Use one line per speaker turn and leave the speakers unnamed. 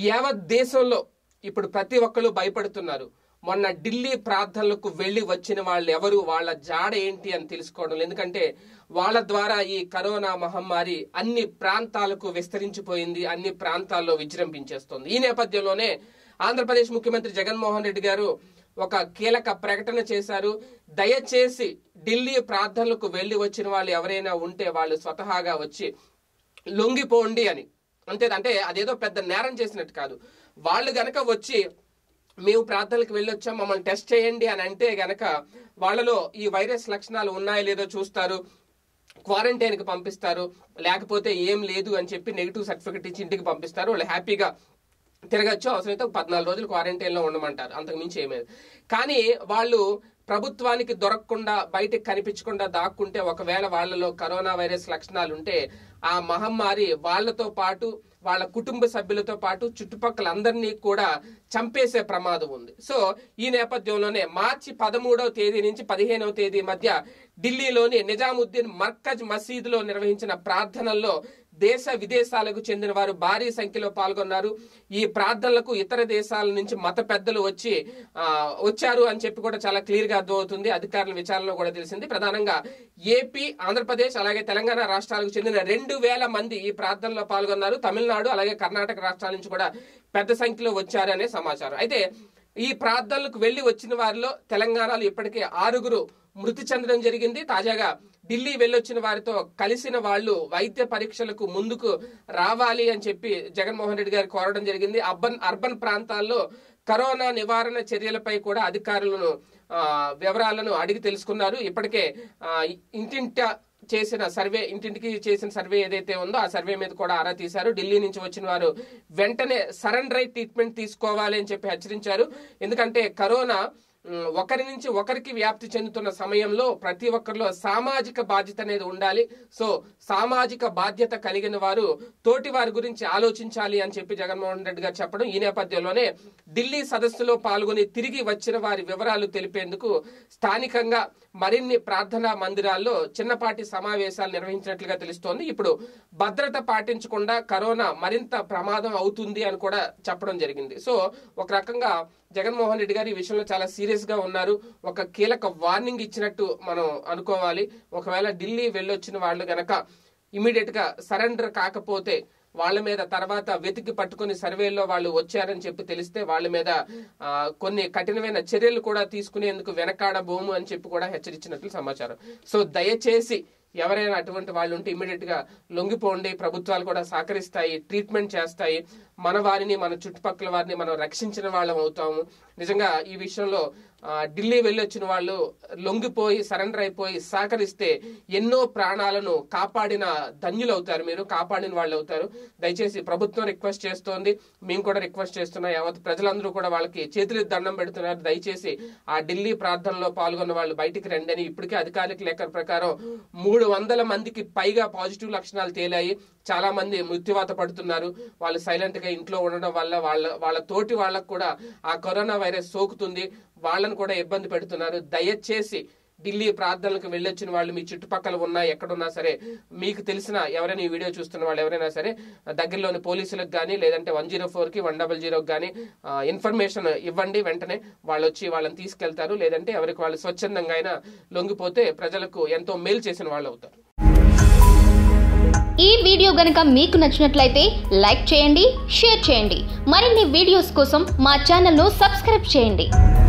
యావత్ దేశంలో ఇప్పుడు ప్రతి ఒక్కరు భయపడుతున్నారు మొన్న ఢిల్లీ ప్రార్థనలకు వెళ్ళి వచ్చిన వాళ్ళు ఎవరు వాళ్ళ జాడ ఏంటి అని తెలుసుకోవడం ఎందుకంటే వాళ్ళ ద్వారా ఈ కరోనా మహమ్మారి అన్ని ప్రాంతాలకు విస్తరించిపోయింది అన్ని ప్రాంతాల్లో విజృంభించేస్తుంది ఈ నేపథ్యంలోనే ఆంధ్రప్రదేశ్ ముఖ్యమంత్రి జగన్మోహన్ రెడ్డి గారు ఒక కీలక ప్రకటన చేశారు దయచేసి ఢిల్లీ ప్రార్థనలకు వెళ్ళి వచ్చిన వాళ్ళు ఎవరైనా ఉంటే వాళ్ళు స్వతహాగా వచ్చి లొంగిపోండి అని అంతే అంటే అదేదో పెద్ద నేరం చేసినట్టు కాదు వాళ్ళు గనక వచ్చి మేము ప్రార్థనలకు వెళ్ళొచ్చాం మమ్మల్ని టెస్ట్ చేయండి అని అంటే గనక వాళ్ళలో ఈ వైరస్ లక్షణాలు ఉన్నాయో లేదో చూస్తారు క్వారంటైన్ కి పంపిస్తారు లేకపోతే ఏం లేదు అని చెప్పి నెగిటివ్ సర్టిఫికెట్ ఇచ్చి ఇంటికి పంపిస్తారు వాళ్ళు హ్యాపీగా తిరగచ్చు అవసరమైతే ఒక పద్నాలుగు రోజులు క్వారంటైన్ లో ఉండమంటారు అంతకు మించి ఏమేది కానీ వాళ్ళు ప్రభుత్వానికి దొరకకుండా బయటకు కనిపించకుండా దాక్కుంటే ఒకవేళ వాళ్ళలో కరోనా వైరస్ లక్షణాలు ఉంటే ఆ మహమ్మారి వాళ్ళతో పాటు వాళ్ళ కుటుంబ సభ్యులతో పాటు చుట్టుపక్కల అందరినీ కూడా చంపేసే ప్రమాదం ఉంది సో ఈ నేపథ్యంలోనే మార్చి పదమూడవ తేదీ నుంచి పదిహేనవ తేదీ మధ్య ఢిల్లీలోని నిజాముద్దీన్ మర్కజ్ మసీదులో నిర్వహించిన ప్రార్థనల్లో దేశ విదేశాలకు చెందిన వారు భారీ సంఖ్యలో పాల్గొన్నారు ఈ ప్రార్థనలకు ఇతర దేశాల నుంచి మత పెద్దలు వచ్చి ఆ, వచ్చారు అని చెప్పి కూడా చాలా క్లియర్ గా అర్థమవుతుంది అధికారుల విచారణలో కూడా తెలిసింది ప్రధానంగా ఏపీ ఆంధ్రప్రదేశ్ అలాగే తెలంగాణ రాష్ట్రాలకు చెందిన రెండు వేల మంది ఈ ప్రార్థనలో పాల్గొన్నారు తమిళనాడు అలాగే కర్ణాటక రాష్ట్రాల నుంచి కూడా పెద్ద సంఖ్యలో వచ్చారనే సమాచారం అయితే ఈ ప్రార్థనలకు వెళ్లి వచ్చిన వారిలో తెలంగాణలో ఇప్పటికే ఆరుగురు మృతి చెందడం జరిగింది తాజాగా ఢిల్లీ వెళ్ళొచ్చిన వారితో కలిసిన వాళ్ళు వైద్య పరీక్షలకు ముందుకు రావాలి అని చెప్పి జగన్మోహన్ రెడ్డి గారు కోరడం జరిగింది అర్బన్ అర్బన్ ప్రాంతాల్లో కరోనా నివారణ చర్యలపై కూడా అధికారులను ఆ, వివరాలను అడిగి తెలుసుకున్నారు ఇప్పటికే ఆ, ఇంటింట చేసిన సర్వే ఇంటింటికి చేసిన సర్వే ఏదైతే ఉందో ఆ సర్వే మీద కూడా ఆరా తీశారు ఢిల్లీ నుంచి వచ్చిన వారు వెంటనే సరెండర్ ట్రీట్మెంట్ తీసుకోవాలి అని చెప్పి హెచ్చరించారు ఎందుకంటే కరోనా ఉమ్, ఒకరి నుంచి ఒకరికి వ్యాప్తి చెందుతున్న సమయంలో ప్రతి ఒక్కరిలో సామాజిక బాధ్యత అనేది ఉండాలి సో సామాజిక బాధ్యత కలిగిన వారు తోటి వారి గురించి ఆలోచించాలి అని చెప్పి జగన్మోహన్ రెడ్డి గారు చెప్పడం ఈ నేపథ్యంలోనే ఢిల్లీ సదస్సులో పాల్గొని తిరిగి వచ్చిన వారి వివరాలు తెలిపేందుకు స్థానికంగా మరిన్ని ప్రార్థనా మందిరాల్లో చిన్నపాటి సమావేశాలు నిర్వహించినట్లుగా తెలుస్తోంది ఇప్పుడు భద్రత పాటించకుండా కరోనా మరింత ప్రమాదం అవుతుంది అని కూడా చెప్పడం జరిగింది సో ఒక రకంగా జగన్మోహన్ రెడ్డి గారు ఈ విషయంలో చాలా సీరియస్ గా ఉన్నారు ఒక కీలక వార్నింగ్ ఇచ్చినట్టు మనం అనుకోవాలి ఒకవేళ ఢిల్లీ వెళ్ళొచ్చిన వాళ్ళు గనక ఇమీడియట్ గా సరెండర్ కాకపోతే వాళ్ళ మీద తర్వాత వెతికి పట్టుకుని సర్వేల్లో వాళ్ళు వచ్చారని చెప్పి తెలిస్తే వాళ్ళ మీద ఆ, కొన్ని కఠినమైన చర్యలు కూడా తీసుకునేందుకు వెనకాడబోము అని చెప్పి కూడా హెచ్చరించినట్లు సమాచారం సో దయచేసి ఎవరైనా అటువంటి వాళ్ళు ఉంటే ఇమీడియట్ గా లొంగిపోండి ప్రభుత్వాలు కూడా సహకరిస్తాయి ట్రీట్మెంట్ చేస్తాయి మన వారిని మన చుట్టుపక్కల వారిని మనం రక్షించిన వాళ్ళం అవుతాము నిజంగా ఈ విషయంలో ఆ, ఢిల్లీ వెళ్ళొచ్చిన వాళ్ళు లొంగిపోయి సరెండర్ అయిపోయి సహకరిస్తే ఎన్నో ప్రాణాలను కాపాడిన ధన్యులు అవుతారు మీరు కాపాడిన వాళ్ళు అవుతారు దయచేసి ప్రభుత్వం రిక్వెస్ట్ చేస్తోంది మేము కూడా రిక్వెస్ట్ చేస్తున్నాం యావత్ ప్రజలందరూ కూడా వాళ్ళకి చేతులు దండం పెడుతున్నారు దయచేసి ఆ ఢిల్లీ ప్రార్థనలో పాల్గొన్న వాళ్ళు బయటికి రండి అని ఇప్పటికే అధికారిక లేఖ ప్రకారం మూడు వందల మందికి పైగా పాజిటివ్ లక్షణాలు తేలాయి చాలా మంది మృత్యువాత పడుతున్నారు వాళ్ళు సైలెంట్ గా ఇంట్లో ఉండడం వల్ల వాళ్ళ వాళ్ళ తోటి వాళ్ళకు కూడా ఆ కరోనా వైరస్ సోకుతుంది వాళ్ళని కూడా ఇబ్బంది పెడుతున్నారు దయచేసి ఢిల్లీ ప్రార్థనలకు వెళ్ళొచ్చిన వాళ్ళు మీ చుట్టుపక్కల ఉన్నా ఎక్కడున్నా సరే మీకు తెలిసిన ఎవరైనా ఈ వీడియో చూస్తున్న వాళ్ళు ఎవరైనా సరే దగ్గరలోని పోలీసులకు కానీ లేదంటే వన్ జీరో ఫోర్కి వన్ డబల్ జీరోకి కానీ ఇన్ఫర్మేషన్ ఇవ్వండి వెంటనే వాళ్ళు వచ్చి వాళ్ళని తీసుకెళ్తారు లేదంటే ఎవరికి వాళ్ళు స్వచ్ఛందంగా అయినా లొంగిపోతే ప్రజలకు ఎంతో మేలు చేసిన వాళ్ళు అవుతారు
ఈ వీడియో గనుక మీకు నచ్చినట్లయితే లైక్ చేయండి షేర్ చేయండి మరిన్ని వీడియోస్ కోసం మా ఛానల్ను సబ్స్క్రైబ్ చేయండి